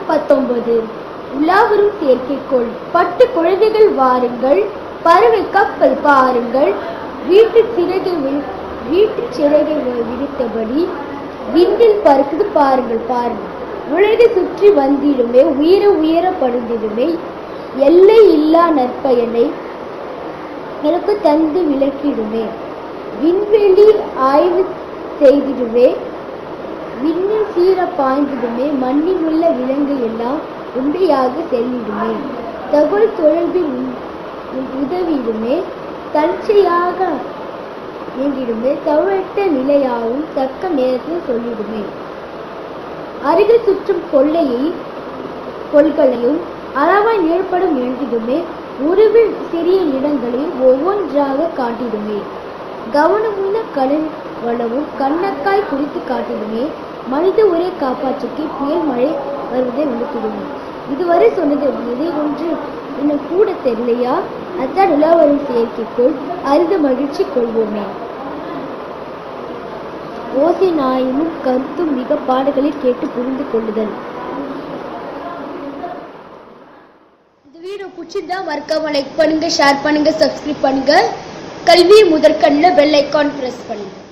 பத்தொன்பது உலாவரும் செயற்கைக்கோள் பட்டு குழந்தைகள் வாருங்கள் பறவை கப்பல் பாருங்கள் வீட்டு சிறகை வி- வீட்டு சிறகை வி- விரித்தபடி விண்ணில் பறக்குது பாருங்கள் பாருங்கள் உலகை சுற்றி வந்திடுமே உயர உயர படுந்திடுமே எல்லை இல்லா நற்பயனை எனக்கு தந்து விளக்கிடுமே விண்வெளி ஆய்வு செய்திடுவே விண்ணில் சீர பாய்ந்திடுமே மண்ணில் உள்ள விலங்கு எல்லாம் உண்டையாக செல்லிடுமே தகவல் தொடர்பில் உ- உ- உதவிடுமே தன்சையாக இயங்கிடுமே தவழட்ட நிலையாவும் தக்க நேரத்தில் சொல்லிடுமே அருகில் சுற்றும் கொள்ளையை கொள்களையும் அளவாய் நிழற்படம் எழுதிடுமே உருவில் சிறிய இடங்களை ஒவ்வொன்றாக காட்டிடுமே கவனமுள்ள கடல் வளமும் கண்ணக்காய் குறித்து காட்டிடுமே மனித உரை காப்பாற்றுக்கு புயல் மழை வருவதை உணர்த்திடுமே இதுவரை சொன்னது எதை ஒன்று இன்னும் கூட தெரியலையா அதான் உலாவரும் செயற்கைக்குள் அரித மகிழ்ச்சி கொள்வோமே ஓசை நாயினும் கருத்தும் மிக பாடல்களை கேட்டு புரிந்து கொள்ளுதல் இந்த வீடியோ பிடிச்சிருந்தா மறக்காம லைக் பண்ணுங்க ஷேர் பண்ணுங்க சப்ஸ்கிரைப் பண்ணுங்க கல்வி முதற்கண்ணில் பெல் ஐக்கான் பிரஸ் பண்ணுங்க